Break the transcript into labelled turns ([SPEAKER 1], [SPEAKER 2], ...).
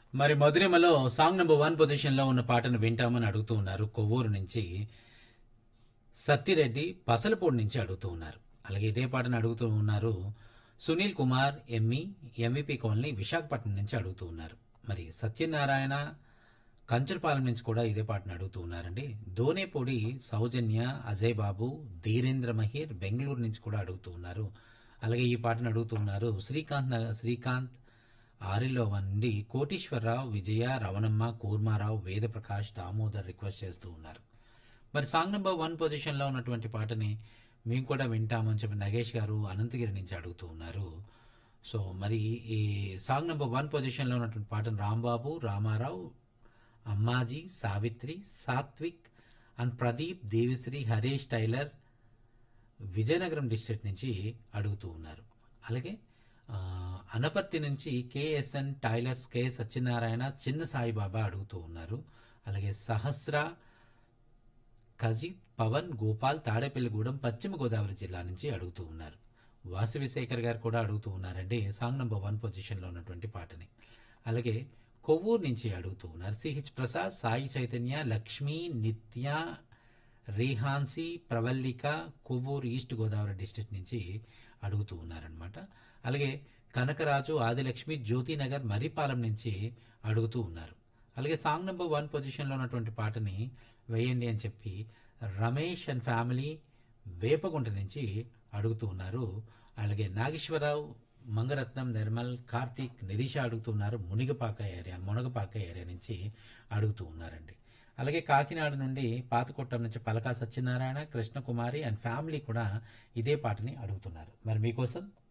[SPEAKER 1] మరి మధురిమలో song number one position లో ఉన్న పాటను వింటామని అడుగుతూ ఉన్నారు కొవ్వూరు నుంచి సత్తిరెడ్డి పసలపూడి నుంచి అడుగుతూ ఉన్నారు అలాగే ఇదే పాటను అడుగుతూ ఉన్నారు Sunil Kumar ME MVP colony Visakhapatnam నుంచి అడుగుతూ ఉన్నారు మరి సత్యనారాయణ కంచరపాలెం నుంచి కూడా ఇదే పాటను అడుగుతూ ఉన్నారండి దోనేపొడి సౌజన్య అజయ్ బాబు ధీరేంద్ర మహిర్ బెంగళూరు నుంచి కూడా అడుగుతూ ఉన్నారు అలాగే ఈ పాటను అడుగుతూ ఉన్నారు శ్రీకాంత్ నగర్ శ్రీకాంత్ ఆరిలో నుండి కోటీశ్వరరావు విజయ రవణమ్మ కూర్మారావు వేదప్రకాష్ దామోదర్ రిక్వెస్ట్ చేస్తూ ఉన్నారు మరి సాంగ్ నెంబర్ వన్ పొజిషన్లో ఉన్నటువంటి పాటని మేము కూడా వింటామని చెప్పి నగేష్ గారు అనంతగిరి నుంచి అడుగుతూ ఉన్నారు సో మరి ఈ సాంగ్ నెంబర్ వన్ పొజిషన్లో ఉన్నటువంటి పాటను Rambabu Ramarao Ammaji Savitri Satvik and Pradeep Devisri Harish tailor Vizianagaram district నుంచి అడుగుతూ ఉన్నారు అలాగే ఆ, అనపర్తి నుంచి కేఎస్ఎన్ టైలర్స్ కె సత్యనారాయణ చిన్న సాయిబాబా అడుగుతూ ఉన్నారు అలాగే సహస్ర కజిత్ పవన్ గోపాల్ తాడేపల్లిగూడెం పశ్చిమ గోదావరి జిల్లా నుంచి అడుగుతూ ఉన్నారు వాసవి శేఖర్ గారు కూడా అడుగుతూ ఉన్నారండి సాంగ్ నెంబర్ వన్ పొజిషన్లో ఉన్నటువంటి పాటని అలాగే కొవ్వూరు నుంచి అడుగుతూ ఉన్నారు CH Prasad Sai Chaitanya Lakshmi Nitya Rehansi Pravallika Kovvur east Godavari district నుంచి అడుగుతూ ఉన్నారనమాట అలాగే కనకరాజు ఆదిలక్ష్మి జ్యోతినగర్ మర్రిపాలెం నుంచి అడుగుతూ ఉన్నారు అలాగే సాంగ్ నెంబర్ వన్ పొజిషన్లో ఉన్నటువంటి పాటని వేయండి అని చెప్పి రమేష్ అండ్ ఫ్యామిలీ వేపగుంట నుంచి అడుగుతూ ఉన్నారు అలాగే నాగేశ్వరరావు మంగరత్నం నిర్మల్ కార్తీక్ నిరీష అడుగుతున్నారు మునిగపాక ఏరియా మునగపాక ఏరియా నుంచి అడుగుతూ ఉన్నారండి అలాగే కాకినాడ నుండి పాతకొట్టం నుంచి పలకా సత్యనారాయణ కృష్ణకుమారి అండ్ ఫ్యామిలీ కూడా ఇదే పాటని అడుగుతున్నారు మరి మీకోసం